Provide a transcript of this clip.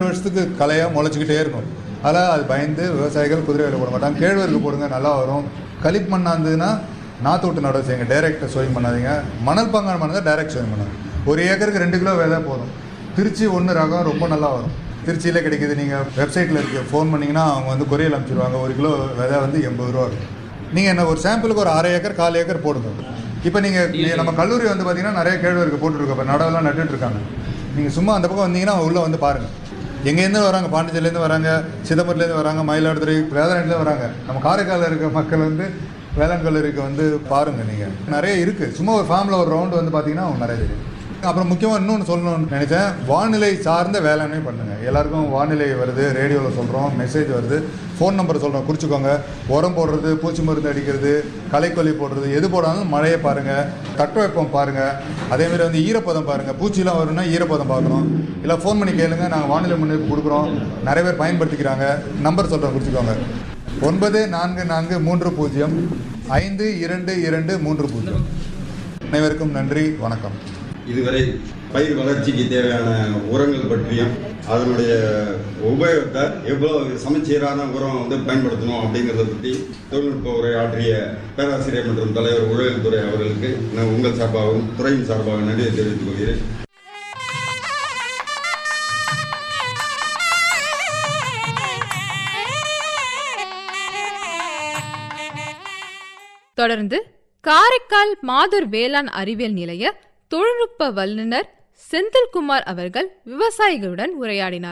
வருஷத்துக்கு கலையாக முளைச்சிக்கிட்டே இருக்கும் அதனால் அது பயந்து விவசாயிகள் குதிரை வேலை போட மாட்டாங்க கேழ்வரகு போடுங்க நல்லா வரும் களிப் மண்ணாக இருந்ததுன்னா நாற்று விட்டு நடவு செய்யுங்க டைரெக்டாக சோயிங் பண்ணாதீங்க மணல் பங்கான மண்ணை டைரக்ட் சோயிங் பண்ணுங்க ஒரு ஏக்கருக்கு ரெண்டு கிலோ விதை போதும் திருச்சி ஒன்று ரகம் ரொம்ப நல்லா வரும் திருச்சியில் கிடைக்குது நீங்கள் வெப்சைட்டில் இருக்க ஃபோன் பண்ணிங்கன்னா அவங்க வந்து கொரியல் அனுப்பிச்சிடுவாங்க ஒரு கிலோ விதை வந்து எண்பது ரூபா இருக்கும் நீங்கள் என்ன ஒரு சாம்பிளுக்கு ஒரு அரை ஏக்கர் கால் ஏக்கர் போடுங்க இப்போ நீங்கள் நம்ம கல்லூரி வந்து பார்த்தீங்கன்னா நிறைய கேழ்வரகு போட்டுருக்கோம் இப்போ நடவெல்லாம் நட்டுட்டு இருக்காங்க நீங்கள் சும்மா அந்த பக்கம் வந்தீங்கன்னா உள்ளே வந்து பாருங்கள் எங்கேருந்து வராங்க பாண்டிச்சேரிலேருந்து வராங்க சிதம்பரத்துலேருந்து வராங்க மயிலாடுதுறை வேதாரண்யத்துலேருந்து வராங்க நம்ம காரைக்காலில் இருக்க மக்கள் வந்து வேளாண் கல்லூரிக்கு வந்து பாருங்கள் நீங்கள் நிறைய இருக்குது சும்மா ஒரு ஃபார்மில் ஒரு ரவுண்டு வந்து பார்த்தீங்கன்னா அவங்க நிறைய தெரியும் அப்புறம் முக்கியமாக இன்னொன்று சொல்லணும்னு நினைச்சேன் வானிலை சார்ந்த வேளாண்மை பண்ணுங்க எல்லாருக்கும் வானிலை வருது ரேடியோவில் சொல்கிறோம் மெசேஜ் வருது ஃபோன் நம்பர் சொல்கிறோம் குறிச்சிக்கோங்க உரம் போடுறது பூச்சி மருந்து அடிக்கிறது களைக்கொல்லி போடுறது எது போடாலும் மழையை பாருங்கள் தட்பவெப்பம் பாருங்கள் அதேமாதிரி வந்து ஈரப்பதம் பாருங்கள் பூச்சிலாம் வரும்னா ஈரப்பதம் பார்க்கணும் இல்லை ஃபோன் பண்ணி கேளுங்க நாங்கள் வானிலை முன்னெடுப்பு கொடுக்குறோம் நிறைய பேர் பயன்படுத்திக்கிறாங்க நம்பர் சொல்கிறோம் குறிச்சிக்கோங்க ஒன்பது நான்கு நான்கு மூன்று பூஜ்ஜியம் ஐந்து இரண்டு இரண்டு மூன்று பூஜ்ஜியம் அனைவருக்கும் நன்றி வணக்கம் இதுவரை பயிர் வளர்ச்சிக்கு தேவையான உரங்கள் பற்றியும் அதனுடைய உபயோகத்தை எவ்வளவு சமச்சீரான உரம் வந்து பயன்படுத்தணும் அப்படிங்கிறத பற்றி தொழில்நுட்ப உரை ஆற்றிய பேராசிரியர் மற்றும் தலைவர் உழவில் துறை அவர்களுக்கு நான் உங்கள் சார்பாகவும் துறையின் சார்பாக நன்றியை தெரிவித்துக் கொள்கிறேன் தொடர்ந்து காரைக்கால் மாதூர் வேளாண் அறிவியல் நிலைய தொழில்நுட்ப வல்லுநர் செந்தில்குமார் அவர்கள் விவசாயிகளுடன் உரையாடினார்